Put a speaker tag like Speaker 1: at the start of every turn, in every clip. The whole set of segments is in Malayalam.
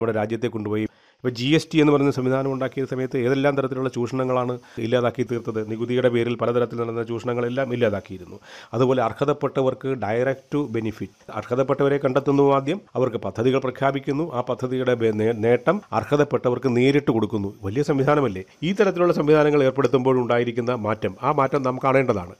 Speaker 1: നമ്മുടെ രാജ്യത്തെ കൊണ്ടുപോയി ഇപ്പോൾ ജി എസ് ടി എന്ന് പറയുന്ന സംവിധാനം ഉണ്ടാക്കിയ സമയത്ത് ഏതെല്ലാം തരത്തിലുള്ള ചൂഷണങ്ങളാണ് ഇല്ലാതാക്കി തീർത്തത് നികുതിയുടെ പേരിൽ പലതരത്തിൽ നടന്ന ചൂഷണങ്ങളെല്ലാം ഇല്ലാതാക്കിയിരുന്നു അതുപോലെ അർഹതപ്പെട്ടവർക്ക് ഡയറക്റ്റ് ടു ബെനിഫിറ്റ് അർഹതപ്പെട്ടവരെ കണ്ടെത്തുന്നു ആദ്യം അവർക്ക് പദ്ധതികൾ പ്രഖ്യാപിക്കുന്നു ആ പദ്ധതിയുടെ ബെ- നേ- നേട്ടം അർഹതപ്പെട്ടവർക്ക് നേരിട്ട് കൊടുക്കുന്നു വലിയ സംവിധാനമല്ലേ ഈ തരത്തിലുള്ള സംവിധാനങ്ങൾ ഏർപ്പെടുത്തുമ്പോഴുണ്ടായിരിക്കുന്ന മാറ്റം ആ മാറ്റം നാം കാണേണ്ടതാണ്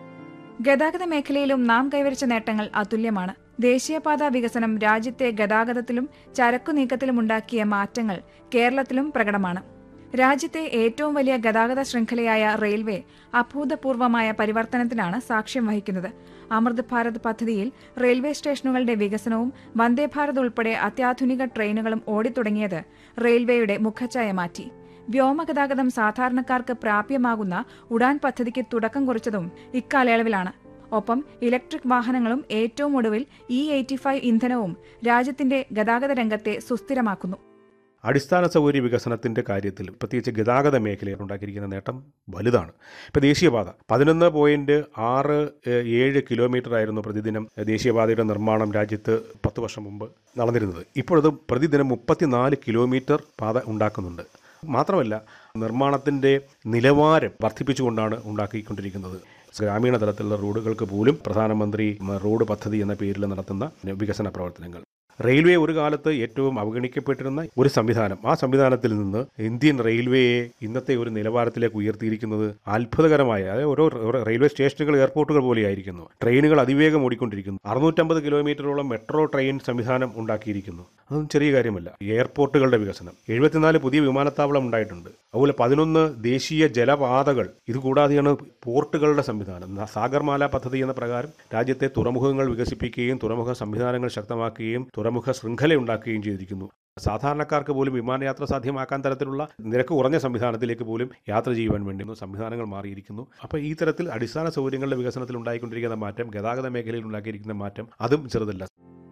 Speaker 2: ഗതാഗത മേഖലയിലും നാം കൈവരിച്ച നേട്ടങ്ങൾ അതുല്യമാണ് ദേശീയപാത വികസനം രാജ്യത്തെ ഗതാഗതത്തിലും ചരക്കു നീക്കത്തിലും ഉണ്ടാക്കിയ മാറ്റങ്ങൾ കേരളത്തിലും പ്രകടമാണ് രാജ്യത്തെ ഏറ്റവും വലിയ ഗതാഗത ശൃംഖലയായ റെയിൽവേ അഭൂതപൂർവമായ പരിവർത്തനത്തിനാണ് സാക്ഷ്യം വഹിക്കുന്നത് അമൃത് ഭാരത് പദ്ധതിയിൽ റെയിൽവേ സ്റ്റേഷനുകളുടെ വികസനവും വന്ദേ ഭാരത് ഉൾപ്പെടെ അത്യാധുനിക ട്രെയിനുകളും ഓടിത്തുടങ്ങിയത് റെയിൽവേയുടെ മുഖച്ഛായ മാറ്റി വ്യോമഗതാഗതം സാധാരണക്കാർക്ക് പ്രാപ്യമാകുന്ന ഉഡാൻ പദ്ധതിക്ക് തുടക്കം കുറിച്ചതും ഇക്കാലയളവിലാണ് ഒപ്പം ഇലക്ട്രിക് വാഹനങ്ങളും ഏറ്റവും ഒടുവിൽ ഇ എയ്റ്റി ഫൈവ് ഇന്ധനവും രാജ്യത്തിന്റെ ഗതാഗത രംഗത്തെ സുസ്ഥിരമാക്കുന്നു
Speaker 1: അടിസ്ഥാന സൗകര്യ വികസനത്തിൻ്റെ കാര്യത്തിൽ പ്രത്യേകിച്ച് ഗതാഗത മേഖലയിൽ ഉണ്ടാക്കിയിരിക്കുന്ന നേട്ടം വലുതാണ് ഇപ്പോൾ ദേശീയപാത പതിനൊന്ന് പോയിൻറ്റ് ആറ് ഏഹ്, ഏഴ് കിലോമീറ്റർ ആയിരുന്നു പ്രതിദിനം ദേശീയപാതയുടെ നിർമ്മാണം രാജ്യത്ത് പത്ത് വർഷം മുമ്പ് നടന്നിരുന്നത് ഇപ്പോഴത് പ്രതിദിനം മുപ്പത്തിനാല് കിലോമീറ്റർ പാത ഉണ്ടാക്കുന്നുണ്ട് മാത്രമല്ല നിർമ്മാണത്തിൻ്റെ നിലവാരം വർദ്ധിപ്പിച്ചുകൊണ്ടാണ് ഉണ്ടാക്കിക്കൊണ്ടിരിക്കുന്നത് ഗ്രാമീണ തലത്തിലുള്ള റോഡുകൾക്ക് പോലും പ്രധാനമന്ത്രി റോഡ് പദ്ധതി എന്ന പേരിൽ നടത്തുന്ന വികസന പ്രവർത്തനങ്ങൾ റെയിൽവേ ഒരു കാലത്ത് ഏറ്റവും അവഗണിക്കപ്പെട്ടിരുന്ന ഒരു സംവിധാനം ആ സംവിധാനത്തിൽ നിന്ന് ഇന്ത്യൻ റെയിൽവേയെ ഇന്നത്തെ ഒരു നിലവാരത്തിലേക്ക് ഉയർത്തിയിരിക്കുന്നത് അത്ഭുതകരമായ അതായത് ഓരോ റ- റെയിൽവേ സ്റ്റേഷനുകൾ എയർപോർട്ടുകൾ പോലെയായിരിക്കുന്നു ട്രെയിനുകൾ അതിവേഗം ഓടിക്കൊണ്ടിരിക്കുന്നു അറുന്നൂറ്റമ്പത് കിലോമീറ്ററോളം മെട്രോ ട്രെയിൻ സംവിധാനം ഉണ്ടാക്കിയിരിക്കുന്നു അതൊന്നും ചെറിയ കാര്യമല്ല എയർപോർട്ടുകളുടെ വികസനം എഴുപത്തിനാല് പുതിയ വിമാനത്താവളം ഉണ്ടായിട്ടുണ്ട് അതുപോലെ പതിനൊന്ന് ദേശീയ ജലപാതകൾ ഇതുകൂടാതെയാണ് പോർട്ടുകളുടെ സംവിധാനം ന- സാഗർമാല പദ്ധതി എന്ന പ്രകാരം രാജ്യത്തെ തുറമുഖങ്ങൾ വികസിപ്പിക്കുകയും തുറമുഖ സംവിധാനങ്ങൾ ശക്തമാക്കുകയും തുറമുഖ ശൃംഖല ഉണ്ടാക്കുകയും ചെയ്തിരിക്കുന്നു സാധാരണക്കാർക്ക് പോലും വിമാനയാത്ര സാധ്യമാക്കാൻ തരത്തിലുള്ള നിരക്ക് കുറഞ്ഞ സംവിധാനത്തിലേക്ക് പോലും യാത്ര ചെയ്യുവാൻ വേണ്ടി ഇന്ന് സംവിധാനങ്ങൾ മാറിയിരിക്കുന്നു അപ്പോൾ ഈ തരത്തിൽ അടിസ്ഥാന സൗകര്യങ്ങളുടെ വികസനത്തിൽ ഉണ്ടായിക്കൊണ്ടിരിക്കുന്ന മാറ്റം ഗതാഗത മേഖലയിൽ ഉണ്ടാക്കിയിരിക്കുന്ന മാറ്റം അതും ചെറുതല്ല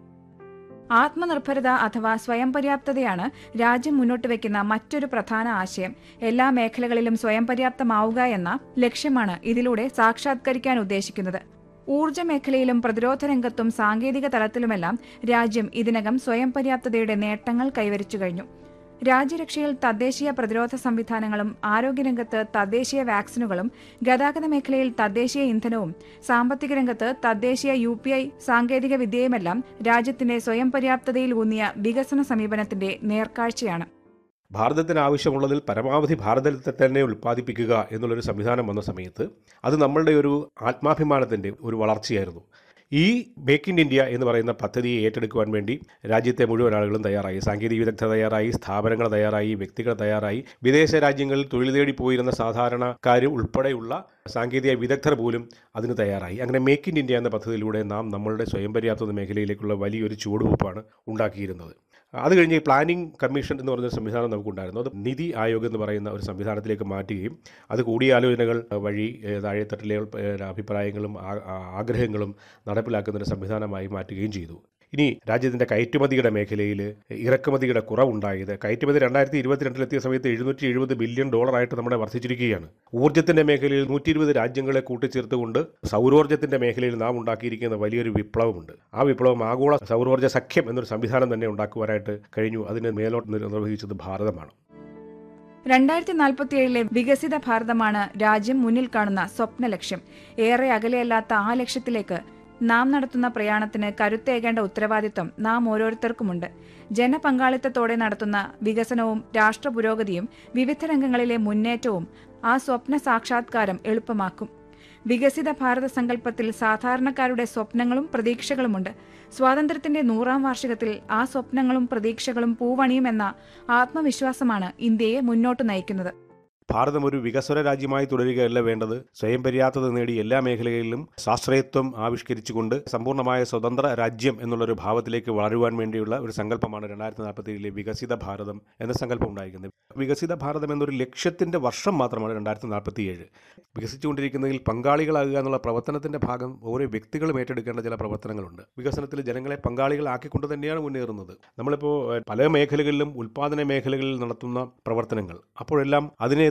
Speaker 2: ആത്മനിർഭരത അഥവാ സ്വയം പര്യാപ്തതയാണ് രാജ്യം മുന്നോട്ട് വയ്ക്കുന്ന മറ്റൊരു പ്രധാന ആശയം എല്ലാ മേഖലകളിലും സ്വയം പര്യാപ്തമാവുക എന്ന ലക്ഷ്യമാണ് ഇതിലൂടെ സാക്ഷാത്കരിക്കാൻ ഉദ്ദേശിക്കുന്നത് ഊർജ്ജ മേഖലയിലും പ്രതിരോധ രംഗത്തും സാങ്കേതിക തലത്തിലുമെല്ലാം രാജ്യം ഇതിനകം സ്വയം പര്യാപ്തതയുടെ നേട്ടങ്ങൾ കൈവരിച്ചു കഴിഞ്ഞു രാജ്യരക്ഷയിൽ തദ്ദേശീയ പ്രതിരോധ സംവിധാനങ്ങളും ആരോഗ്യരംഗത്ത് തദ്ദേശീയ വാക്സിനുകളും ഗതാഗത മേഖലയിൽ തദ്ദേശീയ ഇന്ധനവും സാമ്പത്തിക രംഗത്ത് തദ്ദേശീയ യു പി ഐ സാങ്കേതിക വിദ്യയുമെല്ലാം രാജ്യത്തിന്റെ സ്വയം പര്യാപ്തതയിൽ ഊന്നിയ വികസന സമീപനത്തിന്റെ നേർക്കാഴ്ചയാണ്
Speaker 1: ഭാരതത്തിന് ആവശ്യമുള്ളതിൽ പരമാവധി ഭാരതത്തെ തന്നെ ഉൽപ്പാദിപ്പിക്കുക എന്നുള്ളൊരു സംവിധാനം വന്ന സമയത്ത് അത് നമ്മളുടെ ഒരു ആത്മാഭിമാനത്തിൻ്റെ ഒരു വളർച്ചയായിരുന്നു ഈ മേക്ക് ഇൻ ഇന്ത്യ എന്ന് പറയുന്ന പദ്ധതിയെ ഏറ്റെടുക്കുവാൻ വേണ്ടി രാജ്യത്തെ മുഴുവൻ ആളുകളും തയ്യാറായി സാങ്കേതിക വിദഗ്ധർ തയ്യാറായി സ്ഥാപനങ്ങൾ തയ്യാറായി വ്യക്തികൾ തയ്യാറായി വിദേശ രാജ്യങ്ങളിൽ തൊഴിൽ തേടി പോയിരുന്ന സാധാരണക്കാർ ഉൾപ്പെടെയുള്ള സാങ്കേതിക വിദഗ്ധർ പോലും അതിന് തയ്യാറായി അങ്ങനെ മേക്ക് ഇൻ ഇന്ത്യ എന്ന പദ്ധതിയിലൂടെ നാം നമ്മളുടെ സ്വയം പര്യാപ്തത മേഖലയിലേക്കുള്ള വലിയൊരു ചുവടുവെപ്പാണ് ഉണ്ടാക്കിയിരുന്നത് അത് കഴിഞ്ഞ് പ്ലാനിംഗ് കമ്മീഷൻ എന്ന് പറഞ്ഞ സംവിധാനം നമുക്കുണ്ടായിരുന്നു അത് നിതി ആയോഗ് എന്ന് പറയുന്ന ഒരു സംവിധാനത്തിലേക്ക് മാറ്റുകയും അത് കൂടിയാലോചനകൾ വഴി ഏഹ്, താഴെത്തട്ടിലെ ഏഹ്, അഭിപ്രായങ്ങളും ആ- ആ- ആഗ്രഹങ്ങളും നടപ്പിലാക്കുന്ന ഒരു സംവിധാനമായി മാറ്റുകയും ചെയ്തു ഇനി രാജ്യത്തിൻ്റെ കയറ്റുമതിയുടെ മേഖലയിൽ ഇറക്കുമതിയുടെ കുറവുണ്ടായത് കയറ്റുമതി രണ്ടായിരത്തി ഇരുപത്തിരണ്ടിലെത്തിയ സമയത്ത് എഴുന്നൂറ്റി എഴുപത് ബില്യൺ ഡോളറായിട്ട് നമ്മുടെ വർദ്ധിച്ചിരിക്കുകയാണ് ഊർജ്ജത്തിൻ്റെ മേഖലയിൽ നൂറ്റി ഇരുപത് രാജ്യങ്ങളെ കൂട്ടിച്ചേർത്തുകൊണ്ട് സൗരോർജ്ജത്തിൻ്റെ മേഖലയിൽ നാം ഉണ്ടാക്കിയിരിക്കുന്ന വലിയൊരു വിപ്ലവമുണ്ട് ആ വിപ്ലവം ആഗോള സൗരോർജ്ജ സഖ്യം എന്നൊരു സംവിധാനം തന്നെ ഉണ്ടാക്കുവാനായിട്ട് കഴിഞ്ഞു അതിന് മേലോട്ട് നിർ- നിർവഹിച്ചത് ഭാരതമാണ്
Speaker 2: രണ്ടായിരത്തി നാൽപ്പത്തിയേഴിലെ വികസിത ഭാരതമാണ് രാജ്യം മുന്നിൽ കാണുന്ന സ്വപ്ന ലക്ഷ്യം ഏറെ അകലെയല്ലാത്ത ആ ലക്ഷ്യത്തിലേക്ക് നാം നടത്തുന്ന പ്രയാണത്തിന് കരുത്തേകേണ്ട ഉത്തരവാദിത്വം നാം ഓരോരുത്തർക്കുമുണ്ട് ജനപങ്കാളിത്തത്തോടെ നടത്തുന്ന വികസനവും രാഷ്ട്ര പുരോഗതിയും വിവിധ രംഗങ്ങളിലെ മുന്നേറ്റവും ആ സ്വപ്ന സാക്ഷാത്കാരം എളുപ്പമാക്കും വികസിത ഭാരത സങ്കല്പത്തിൽ സാധാരണക്കാരുടെ സ്വപ്നങ്ങളും പ്രതീക്ഷകളുമുണ്ട് സ്വാതന്ത്ര്യത്തിന്റെ നൂറാം വാർഷികത്തിൽ ആ സ്വപ്നങ്ങളും പ്രതീക്ഷകളും പൂവണിയുമെന്ന ആത്മവിശ്വാസമാണ് ഇന്ത്യയെ മുന്നോട്ട് നയിക്കുന്നത്
Speaker 1: ഭാരതം ഒരു വികസ്വര രാജ്യമായി തുടരുകയല്ല വേണ്ടത് സ്വയം പര്യാപ്തത നേടി എല്ലാ മേഖലകളിലും സ്വാശ്രയത്വം ആവിഷ്കരിച്ചുകൊണ്ട് സമ്പൂർണ്ണമായ സ്വതന്ത്ര രാജ്യം എന്നുള്ളൊരു ഭാവത്തിലേക്ക് വളരുവാൻ വേണ്ടിയുള്ള ഒരു സങ്കല്പമാണ് രണ്ടായിരത്തി നാൽപ്പത്തിയേഴിലെ വികസിത ഭാരതം എന്ന സങ്കല്പം ഉണ്ടായിരിക്കുന്നത് വികസിത ഭാരതം എന്നൊരു ലക്ഷ്യത്തിൻ്റെ വർഷം മാത്രമാണ് രണ്ടായിരത്തി നാൽപ്പത്തിയേഴ് വികസിച്ചുകൊണ്ടിരിക്കുന്നതിൽ പങ്കാളികളാകുക എന്നുള്ള പ്രവർത്തനത്തിൻ്റെ ഭാഗം ഓരോ വ്യക്തികളും ഏറ്റെടുക്കേണ്ട ചില പ്രവർത്തനങ്ങളുണ്ട് വികസനത്തിൽ ജനങ്ങളെ പങ്കാളികളാക്കിക്കൊണ്ട് തന്നെയാണ് മുന്നേറുന്നത് നമ്മളിപ്പോൾ ഏഹ്, പല മേഖലകളിലും ഉൽപ്പാദന മേഖലകളിൽ നടത്തുന്ന പ്രവർത്തനങ്ങൾ അപ്പോഴെല്ലാം അതിനെ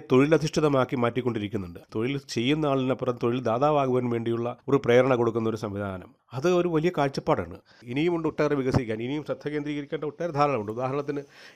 Speaker 1: തൊഴിലധിഷ്ഠിതമാക്കി മാറ്റിക്കൊണ്ടിരിക്കുന്നുണ്ട് തൊഴിൽ ചെയ്യുന്ന ആളിനപ്പുറം തൊഴിൽ ദാതാവാകുവാൻ വേണ്ടിയുള്ള ഒരു പ്രേരണ കൊടുക്കുന്ന ഒരു സംവിധാനം അത് ഒരു വലിയ കാഴ്ചപ്പാടാണ് ഇനിയും ഉണ്ട് ഒട്ടേറെ വികസിക്കാൻ ഇനിയും ശ്രദ്ധ കേന്ദ്രീകരിക്കേണ്ട ഒട്ടേറെ ധാരാളമുണ്ട് ഉദാഹരണത്തിന്